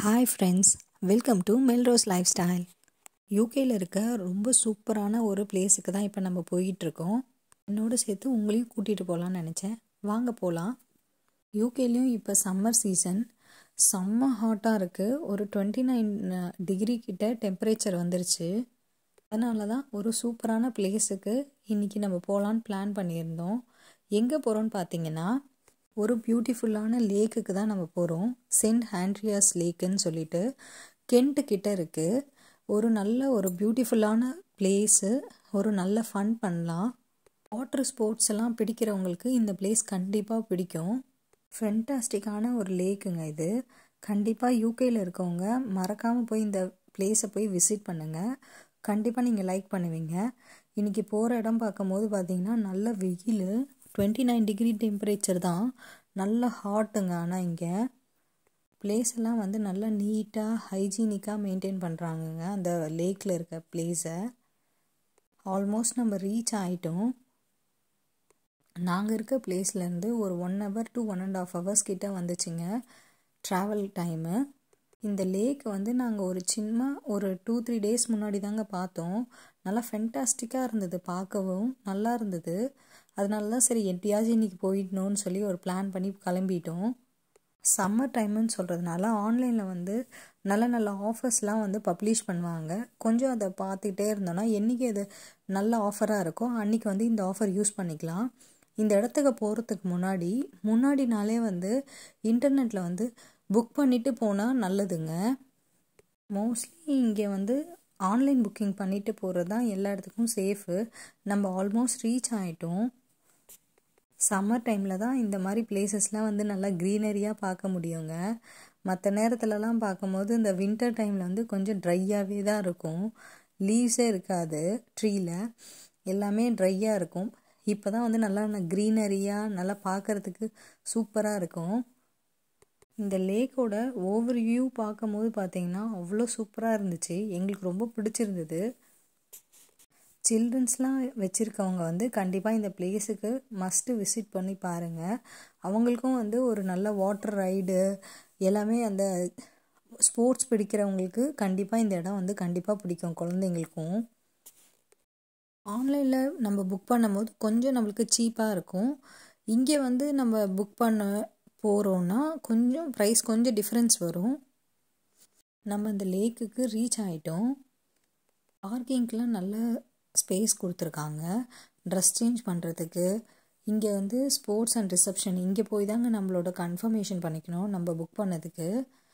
hi friends welcome to Melrose life style யூகேயில் இருக்க ரொம்ப சூப்பரான ஒரு பிளேஸுக்கு தான் இப்போ நம்ம போயிட்டுருக்கோம் என்னோட சேர்த்து உங்களையும் கூட்டிகிட்டு போகலான்னு நினச்சேன் வாங்க போகலாம் யூகேலேயும் இப்போ சம்மர் சீசன் செம்ம ஹாட்டாக இருக்குது ஒரு டுவெண்ட்டி நைன் டிகிரி கிட்ட டெம்பரேச்சர் வந்துருச்சு அதனால தான் ஒரு சூப்பரான பிளேஸுக்கு இன்றைக்கி நம்ம போகலான்னு பிளான் பண்ணியிருந்தோம் எங்கே போகிறோன்னு பார்த்தீங்கன்னா ஒரு பியூட்டிஃபுல்லான லேக்குக்கு தான் நம்ம போகிறோம் சென்ட் ஹாண்ட்ரியாஸ் லேக்குன்னு சொல்லிட்டு கென்ட்டு கிட்ட இருக்குது ஒரு நல்ல ஒரு பியூட்டிஃபுல்லான பிளேஸு ஒரு நல்ல ஃபன் பண்ணலாம் வாட்டர் ஸ்போர்ட்ஸ் எல்லாம் பிடிக்கிறவங்களுக்கு இந்த பிளேஸ் கண்டிப்பாக பிடிக்கும் ஃபென்டாஸ்டிக்கான ஒரு லேக்குங்க இது கண்டிப்பாக யூகேயில் இருக்கவங்க மறக்காமல் போய் இந்த பிளேஸை போய் விசிட் பண்ணுங்கள் கண்டிப்பாக நீங்கள் லைக் பண்ணுவீங்க இன்றைக்கி போகிற இடம் பார்க்கும்போது பார்த்தீங்கன்னா நல்ல வெயில் டுவெண்ட்டி நைன் டிகிரி டெம்பரேச்சர் தான் நல்ல ஹாட்டுங்க ஆனால் இங்கே பிளேஸ் எல்லாம் வந்து நல்லா நீட்டாக ஹைஜீனிக்காக மெயின்டைன் பண்ணுறாங்கங்க அந்த லேக்கில் இருக்க பிளேஸை ஆல்மோஸ்ட் நம்ம ரீச் ஆகிட்டோம் நாங்கள் இருக்க பிளேஸ்லேருந்து ஒரு one hour to one and half hours கிட்ட வந்துச்சுங்க ட்ராவல் டைமு இந்த லேக் வந்து நாங்கள் ஒரு சின்ன ஒரு டூ த்ரீ டேஸ் முன்னாடி தாங்க பார்த்தோம் நல்லா ஃபென்டாஸ்டிக்காக இருந்தது பார்க்கவும் நல்லா இருந்தது அதனால தான் சரி எப்படியாச்சும் இன்றைக்கி போயிடணும்னு சொல்லி ஒரு பிளான் பண்ணி கிளம்பிட்டோம் சம்மர் டைமுன்னு சொல்கிறதுனால ஆன்லைனில் வந்து நல்ல நல்ல ஆஃபர்ஸ்லாம் வந்து பப்ளிஷ் பண்ணுவாங்க கொஞ்சம் அதை பார்த்துக்கிட்டே இருந்தோன்னா என்றைக்கு அது நல்ல ஆஃபராக இருக்கோ அன்றைக்கி வந்து இந்த ஆஃபர் யூஸ் பண்ணிக்கலாம் இந்த இடத்துக்கு போகிறதுக்கு முன்னாடி முன்னாடி நாளே வந்து இன்டர்நெட்டில் வந்து புக் பண்ணிவிட்டு போனால் நல்லதுங்க மோஸ்ட்லி இங்கே வந்து ஆன்லைன் புக்கிங் பண்ணிவிட்டு போகிறது தான் எல்லா இடத்துக்கும் சேஃபு நம்ம ஆல்மோஸ்ட் ரீச் ஆகிட்டோம் சம்மர் டைமில் தான் இந்த மாதிரி பிளேசஸ்லாம் வந்து நல்லா க்ரீனரியாக பார்க்க முடியுங்க மற்ற நேரத்துலலாம் பார்க்கும்போது இந்த வின்டர் டைமில் வந்து கொஞ்சம் ட்ரையாகவே தான் இருக்கும் லீவ்ஸே இருக்காது ட்ரீயில் எல்லாமே ட்ரையாக இருக்கும் இப்போ தான் வந்து நல்லா க்ரீனரியாக நல்லா பார்க்குறதுக்கு சூப்பராக இருக்கும் இந்த லேக்கோட ஓவர் வியூ பார்க்கும்போது பார்த்தீங்கன்னா அவ்வளோ சூப்பராக இருந்துச்சு எங்களுக்கு ரொம்ப பிடிச்சிருந்தது சில்ட்ரன்ஸ்லாம் வச்சுருக்கவங்க வந்து கண்டிப்பாக இந்த பிளேஸுக்கு மஸ்ட்டு விசிட் பண்ணி பாருங்கள் அவங்களுக்கும் வந்து ஒரு நல்ல வாட்டர் ரைடு எல்லாமே அந்த ஸ்போர்ட்ஸ் பிடிக்கிறவங்களுக்கு கண்டிப்பாக இந்த இடம் வந்து கண்டிப்பாக பிடிக்கும் குழந்தைங்களுக்கும் ஆன்லைனில் நம்ம புக் பண்ணும்போது கொஞ்சம் நம்மளுக்கு சீப்பாக இருக்கும் இங்கே வந்து நம்ம புக் பண்ண போகிறோன்னா கொஞ்சம் ப்ரைஸ் கொஞ்சம் டிஃப்ரென்ஸ் வரும் நம்ம இந்த லேக்குக்கு ரீச் ஆகிட்டோம் பார்க்கிங்க்கெலாம் நல்ல ஸ்பேஸ் கொடுத்துருக்காங்க ட்ரெஸ் சேஞ்ச் பண்ணுறதுக்கு இங்கே வந்து ஸ்போர்ட்ஸ் அண்ட் ரிசப்ஷன் இங்கே போய் தாங்க நம்மளோட கன்ஃபர்மேஷன் பண்ணிக்கணும் நம்ம புக் பண்ணதுக்கு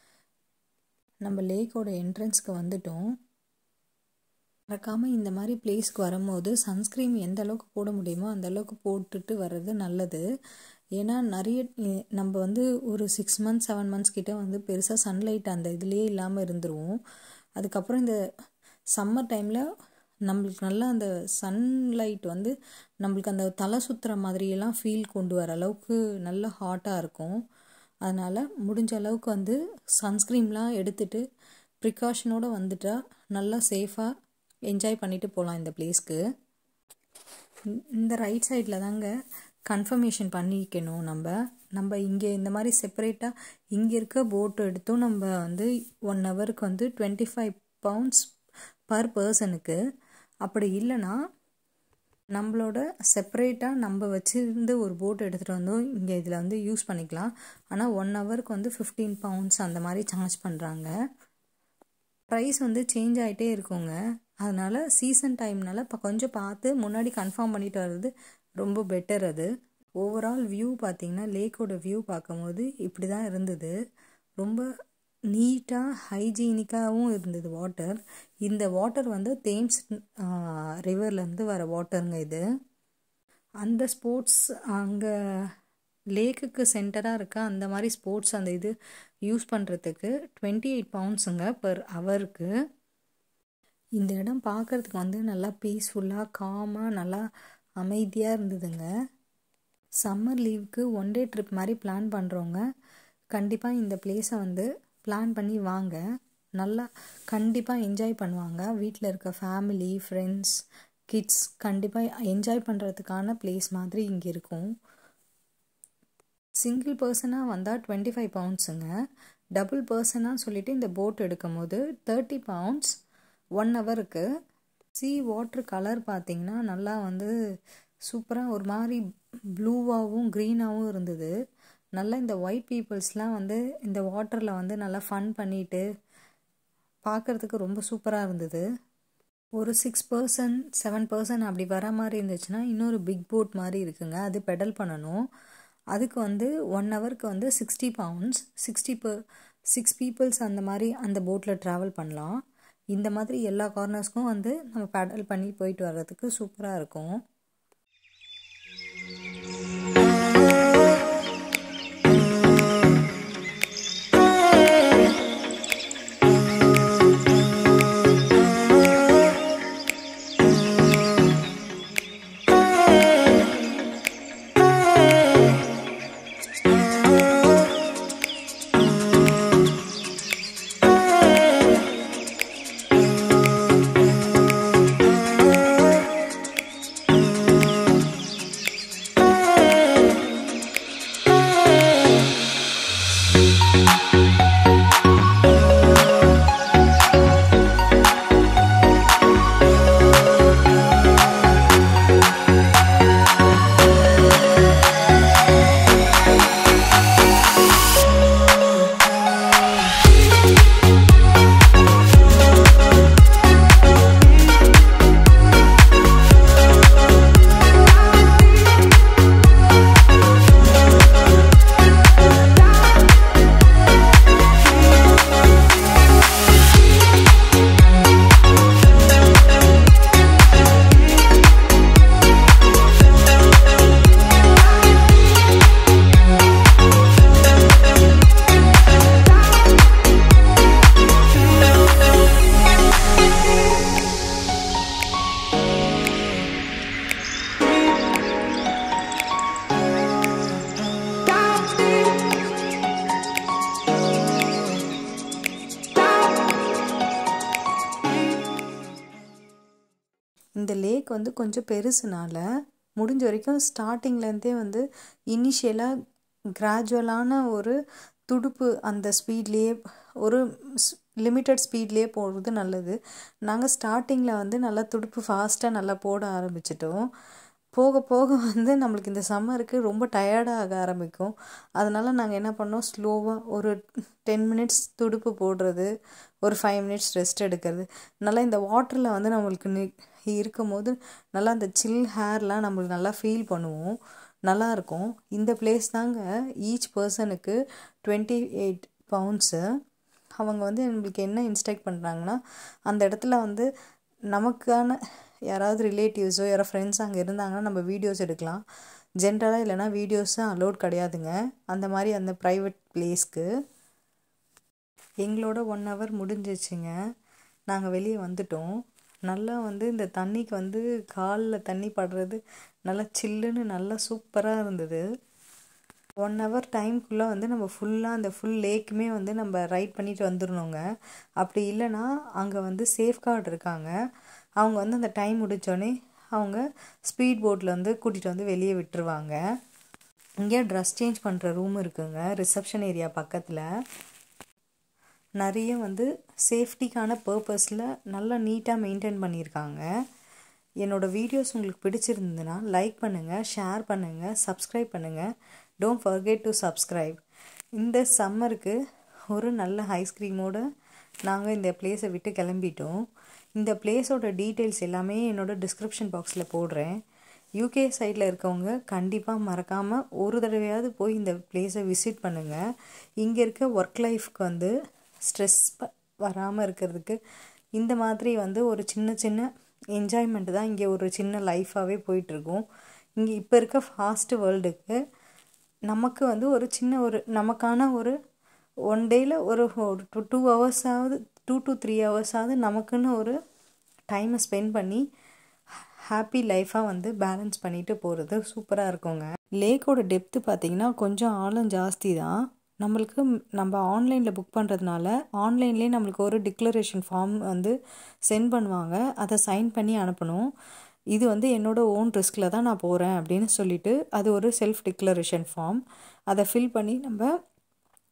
நம்ம லேக்கோட என்ட்ரன்ஸ்க்கு வந்துட்டோம் மறக்காமல் இந்த மாதிரி பிளேஸ்க்கு வரும்போது சன்ஸ்க்ரீன் எந்த அளவுக்கு போட முடியுமோ அந்த அளவுக்கு போட்டுட்டு வர்றது நல்லது ஏன்னா நிறைய நம்ம வந்து ஒரு சிக்ஸ் மந்த்ஸ் செவன் மந்த்ஸ் கிட்டே வந்து பெருசாக சன்லைட் அந்த இதுலேயே இல்லாமல் இருந்துருவோம் அதுக்கப்புறம் இந்த சம்மர் டைமில் நம்மளுக்கு நல்லா அந்த சன்லைட் வந்து நம்மளுக்கு அந்த தலை சுற்றுற மாதிரியெல்லாம் ஃபீல் கொண்டு வர அளவுக்கு நல்ல ஹாட்டாக இருக்கும் அதனால் முடிஞ்ச அளவுக்கு வந்து சன்ஸ்க்ரீன்லாம் எடுத்துகிட்டு ப்ரிகாஷனோடு வந்துட்டால் நல்லா சேஃபாக என்ஜாய் பண்ணிவிட்டு போகலாம் இந்த பிளேஸ்க்கு இந்த ரைட் சைடில் தாங்க கன்ஃபர்மேஷன் பண்ணிக்கணும் நம்ம நம்ம இங்கே இந்த மாதிரி செப்பரேட்டாக இங்கே இருக்க போட்டு எடுத்தும் நம்ம வந்து ஒன் ஹவருக்கு வந்து டுவெண்ட்டி ஃபைவ் பவுண்ட்ஸ் பர் பர்சனுக்கு அப்படி இல்லைன்னா நம்மளோட செப்பரேட்டாக நம்ம வச்சுருந்து ஒரு போட் எடுத்துகிட்டு வந்தோம் இங்கே இதில் வந்து யூஸ் பண்ணிக்கலாம் ஆனால் ஒன் ஹவருக்கு வந்து ஃபிஃப்டீன் பவுண்ட்ஸ் அந்த மாதிரி சார்ஜ் பண்ணுறாங்க ப்ரைஸ் வந்து சேஞ்ச் ஆகிட்டே இருக்குங்க அதனால் சீசன் டைம்னால இப்போ கொஞ்சம் பார்த்து முன்னாடி கன்ஃபார்ம் பண்ணிட்டு வர்றது ரொம்ப பெட்டர் அது ஓவரால் வியூ பார்த்திங்கன்னா லேக்கோட வியூ பார்க்கும்போது இப்படி தான் இருந்தது ரொம்ப நீட்டாக ஹைஜீனிக்காகவும் இருந்தது வாட்டர் இந்த வாட்டர் வந்து தேம்ஸ் ரிவர்லேருந்து வர வாட்டருங்க இது அந்த ஸ்போர்ட்ஸ் அங்கே லேக்குக்கு சென்டராக இருக்க அந்த மாதிரி ஸ்போர்ட்ஸ் அந்த இது யூஸ் பண்ணுறதுக்கு டுவெண்ட்டி எயிட் பவுண்ட்ஸுங்க பர் ஹவருக்கு இந்த இடம் பார்க்குறதுக்கு வந்து நல்லா பீஸ்ஃபுல்லாக காமாக நல்லா அமைதியாக இருந்ததுங்க சம்மர் லீவுக்கு ஒன் டே ட்ரிப் மாதிரி பிளான் பண்ணுறவங்க கண்டிப்பாக இந்த பிளேஸை வந்து பிளான் பண்ணி வாங்க நல்லா கண்டிப்பாக என்ஜாய் பண்ணுவாங்க வீட்டில் இருக்க ஃபேமிலி ஃப்ரெண்ட்ஸ் கிட்ஸ் கண்டிப்பாக என்ஜாய் பண்ணுறதுக்கான பிளேஸ் மாதிரி இங்கே இருக்கும் சிங்கிள் பர்சனாக வந்தால் டுவெண்ட்டி ஃபைவ் பவுண்ட்ஸுங்க டபுள் பர்சனாக சொல்லிட்டு இந்த போட் எடுக்கும் போது தேர்ட்டி பவுண்ட்ஸ் ஒன் ஹவருக்கு சி வாட்ரு கலர் பார்த்திங்கன்னா நல்லா வந்து சூப்பராக ஒரு மாதிரி ப்ளூவாகவும் க்ரீனாகவும் இருந்தது நல்லா இந்த ஒயிட் பீப்புள்ஸ்லாம் வந்து இந்த வாட்டரில் வந்து நல்லா ஃபன் பண்ணிட்டு பார்க்குறதுக்கு ரொம்ப சூப்பராக இருந்தது ஒரு சிக்ஸ் பர்சன் செவன் பர்சன் அப்படி வர மாதிரி இருந்துச்சுன்னா இன்னொரு பிக் போட் மாதிரி இருக்குங்க அது பெடல் பண்ணணும் அதுக்கு வந்து ஒன் ஹவருக்கு வந்து சிக்ஸ்டி பவுண்ட்ஸ் சிக்ஸ்டி ப சிக்ஸ் பீப்புள்ஸ் அந்த மாதிரி அந்த போட்டில் ட்ராவல் பண்ணலாம் இந்த மாதிரி எல்லா கார்னர்ஸ்க்கும் வந்து நம்ம பெடல் பண்ணி போயிட்டு வர்றதுக்கு சூப்பராக இருக்கும் இந்த லேக் வந்து கொஞ்சம் பெருசுனால முடிஞ்ச வரைக்கும் ஸ்டார்டிங்லேருந்தே வந்து இனிஷியலாக கிராஜுவலான ஒரு துடுப்பு அந்த ஸ்பீட்லேயே ஒரு லிமிட்டட் ஸ்பீட்லேயே போடுறது நல்லது நாங்கள் ஸ்டார்டிங்கில் வந்து நல்லா துடுப்பு ஃபாஸ்ட்டாக நல்லா போட ஆரம்பிச்சிட்டோம் போக போக வந்து நம்மளுக்கு இந்த சம்மருக்கு ரொம்ப டயர்டாக ஆரம்பிக்கும் அதனால் நாங்கள் என்ன பண்ணோம் ஸ்லோவாக ஒரு டென் மினிட்ஸ் துடுப்பு போடுறது ஒரு ஃபைவ் மினிட்ஸ் ரெஸ்ட் எடுக்கிறது நல்லா இந்த வாட்டரில் வந்து நம்மளுக்கு நி இருக்கும்போது நல்லா அந்த சில் ஹேர்லாம் நம்மளுக்கு நல்லா ஃபீல் பண்ணுவோம் நல்லாயிருக்கும் இந்த பிளேஸ் தாங்க ஈச் பர்சனுக்கு டுவெண்ட்டி எயிட் பவுண்ட்ஸு அவங்க வந்து நம்மளுக்கு என்ன இன்ஸ்ட்ரக்ட் பண்ணுறாங்கன்னா அந்த இடத்துல வந்து நமக்கான யாராவது ரிலேட்டிவ்ஸோ யாரோ ஃப்ரெண்ட்ஸ் அங்கே இருந்தாங்கன்னா நம்ம வீடியோஸ் எடுக்கலாம் ஜென்ரலாக இல்லைனா வீடியோஸும் அலோட் கிடையாதுங்க அந்த மாதிரி அந்த ப்ரைவேட் பிளேஸ்க்கு எங்களோட ஒன் ஹவர் முடிஞ்சிச்சுங்க நாங்கள் வெளியே வந்துட்டோம் நல்லா வந்து இந்த தண்ணிக்கு வந்து காலில் தண்ணி படுறது நல்லா சில்லுன்னு நல்லா சூப்பராக இருந்தது ஒன் ஹவர் டைம்குள்ளே வந்து நம்ம ஃபுல்லாக அந்த ஃபுல் லேக்குமே வந்து நம்ம ரைட் பண்ணிட்டு வந்துடணுங்க அப்படி இல்லைன்னா அங்கே வந்து சேஃப்கார்டு இருக்காங்க அவங்க வந்து அந்த டைம் முடித்தோடனே அவங்க ஸ்பீட் போட்டில் வந்து கூட்டிகிட்டு வந்து வெளியே விட்டுருவாங்க இங்கே ட்ரெஸ் சேஞ்ச் பண்ணுற ரூம் இருக்குங்க ரிசப்ஷன் ஏரியா பக்கத்தில் நிறைய வந்து சேஃப்டிக்கான பர்பஸில் நல்லா நீட்டாக மெயின்டைன் பண்ணியிருக்காங்க என்னோடய வீடியோஸ் உங்களுக்கு பிடிச்சிருந்ததுன்னா லைக் பண்ணுங்கள் ஷேர் பண்ணுங்கள் சப்ஸ்கிரைப் பண்ணுங்கள் டோன்ட் ஃபர்கெட் டு சப்ஸ்கிரைப் இந்த சம்மருக்கு ஒரு நல்ல ஐஸ்கிரீமோடு நாங்கள் இந்த பிளேஸை விட்டு கிளம்பிட்டோம் இந்த பிளேஸோட டீட்டெயில்ஸ் எல்லாமே என்னோடய டிஸ்கிரிப்ஷன் பாக்ஸில் போடுறேன் யூகே சைடில் இருக்கவங்க கண்டிப்பாக மறக்காமல் ஒரு தடவையாவது போய் இந்த பிளேஸை விசிட் பண்ணுங்கள் இங்கே இருக்க ஒர்க் லைஃப்க்கு வந்து ஸ்ட்ரெஸ் வராமல் இருக்கிறதுக்கு இந்த மாதிரி வந்து ஒரு சின்ன சின்ன என்ஜாய்மெண்ட் தான் இங்கே ஒரு சின்ன லைஃபாகவே போயிட்டுருக்கும் இங்கே இப்போ இருக்க ஃபாஸ்ட்டு வேர்ல்டுக்கு நமக்கு வந்து ஒரு சின்ன ஒரு நமக்கான ஒரு ஒன் டேயில் ஒரு டூ டூ ஹவர்ஸாவது டூ டு த்ரீ ஹவர்ஸாவது நமக்குன்னு ஒரு டைமை ஸ்பெண்ட் பண்ணி ஹாப்பி லைஃபாக வந்து பேலன்ஸ் பண்ணிட்டு போகிறது சூப்பராக இருக்குங்க லேக்கோட டெப்த்து பார்த்திங்கன்னா கொஞ்சம் ஆழம் ஜாஸ்தி தான் நம்மளுக்கு நம்ம ஆன்லைனில் புக் பண்ணுறதுனால ஆன்லைன்லேயே நம்மளுக்கு ஒரு டிக்ளரேஷன் ஃபார்ம் வந்து சென்ட் பண்ணுவாங்க அதை சைன் பண்ணி அனுப்பணும் இது வந்து என்னோடய ஓன் ரிஸ்கில் தான் நான் போகிறேன் அப்படின்னு சொல்லிட்டு அது ஒரு செல்ஃப் டிக்ளரேஷன் ஃபார்ம் அதை ஃபில் பண்ணி நம்ம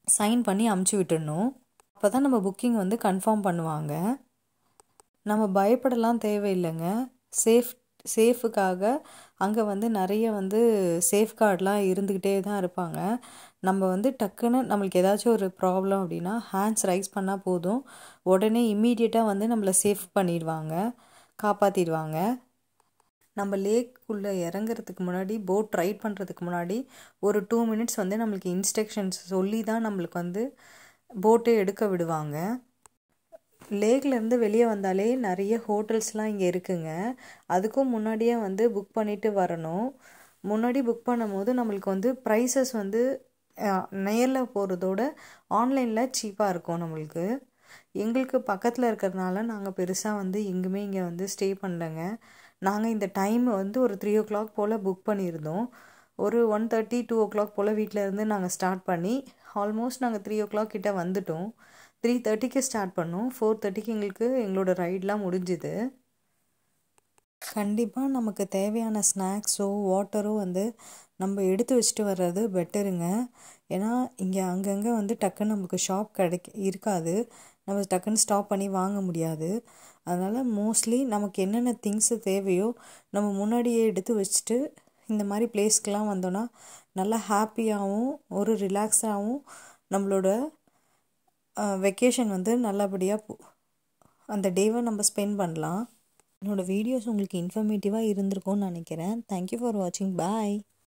சைன் பண்ணி அமுச்சு விட்டுடணும் அப்போ தான் நம்ம புக்கிங் வந்து கன்ஃபார்ம் பண்ணுவாங்க நம்ம பயப்படலாம் தேவையில்லைங்க சேஃப் சேஃபுக்காக அங்கே வந்து நிறைய வந்து சேஃப்கார்ட்லாம் இருந்துக்கிட்டே தான் இருப்பாங்க நம்ம வந்து டக்குன்னு நம்மளுக்கு ஏதாச்சும் ஒரு ப்ராப்ளம் அப்படின்னா ஹேண்ட்ஸ் ரைஸ் பண்ணால் போதும் உடனே இம்மீடியட்டாக வந்து நம்மளை சேஃப் பண்ணிடுவாங்க காப்பாற்றிடுவாங்க நம்ம லேக்குள்ளே இறங்குறதுக்கு முன்னாடி போட் ரைட் பண்ணுறதுக்கு முன்னாடி ஒரு டூ மினிட்ஸ் வந்து நம்மளுக்கு இன்ஸ்ட்ரக்ஷன்ஸ் சொல்லி தான் நம்மளுக்கு வந்து போட்டே எடுக்க விடுவாங்க லேக்லேருந்து வெளியே வந்தாலே நிறைய ஹோட்டல்ஸ்லாம் இங்கே இருக்குங்க அதுக்கும் முன்னாடியே வந்து புக் பண்ணிவிட்டு வரணும் முன்னாடி புக் பண்ணும்போது நம்மளுக்கு வந்து ப்ரைஸஸ் வந்து நேரில் போகிறதோட ஆன்லைனில் சீப்பாக இருக்கும் நம்மளுக்கு எங்களுக்கு பக்கத்தில் இருக்கிறதுனால நாங்கள் பெருசாக வந்து எங்குமே இங்கே வந்து ஸ்டே பண்ணலைங்க நாங்கள் இந்த டைம் வந்து ஒரு த்ரீ ஓ கிளாக் போல் புக் பண்ணியிருந்தோம் ஒரு one thirty two o'clock போல் வீட்டில் இருந்து நாங்கள் ஸ்டார்ட் பண்ணி ஆல்மோஸ்ட் நாங்கள் த்ரீ ஓ கிளாக் கிட்டே வந்துட்டோம் த்ரீ தேர்ட்டிக்கு ஸ்டார்ட் பண்ணோம் ஃபோர் தேர்ட்டிக்கு எங்களுக்கு எங்களோட ரைடெலாம் முடிஞ்சுது கண்டிப்பாக நமக்கு தேவையான ஸ்நாக்ஸோ வாட்டரோ வந்து நம்ம எடுத்து வச்சுட்டு வர்றது பெட்டருங்க ஏன்னா இங்கே அங்கங்கே வந்து டக்குன்னு நமக்கு ஷாப் கிடைக்க இருக்காது நம்ம டக்குன்னு ஸ்டாப் பண்ணி வாங்க முடியாது அதனால் மோஸ்ட்லி நமக்கு என்னென்ன திங்ஸு தேவையோ நம்ம முன்னாடியே எடுத்து வச்சுட்டு இந்த மாதிரி பிளேஸ்க்கெலாம் வந்தோன்னா நல்லா ஹாப்பியாகவும் ஒரு ரிலாக்ஸாகவும் நம்மளோட வெக்கேஷன் வந்து நல்லபடியாக அந்த டேவை நம்ம ஸ்பெண்ட் பண்ணலாம் என்னோடய வீடியோஸ் உங்களுக்கு இன்ஃபர்மேட்டிவாக இருந்திருக்கும்னு நினைக்கிறேன் தேங்க்யூ ஃபார் வாட்சிங் பாய்